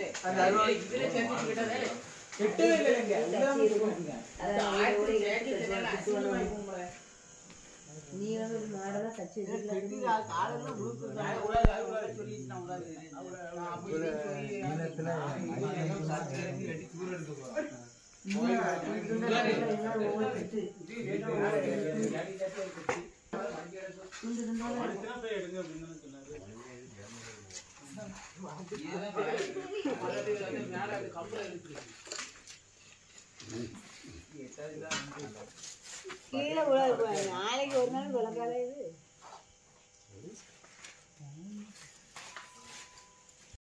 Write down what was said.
அந்த அறுபது இதுல சேர்த்து விட்டதே எட்டவே இல்லைங்க எல்லாமே போட்டுங்க ஆயிரத்தி சேர்த்து விட்டதே அசிங்கமா இருக்கும் போல. நீ வந்து ஒரு மாடலா தச்சு வச்சிருக்க கெட்டில காலெல்லாம் முழுக்க நான் உள்ள உள்ள சொல்லிட்டு நான் உள்ள நான் அப்படி இப்படின்னு சொல்லி இதெல்லாம் சாப்பிட்டு இறங்கி கட்டி தூர எடுக்க போறேன். மேல அது கம்பளம் இருக்கு கீழே விழ நாளைக்கு ஒரு நாள் விளக்காத இது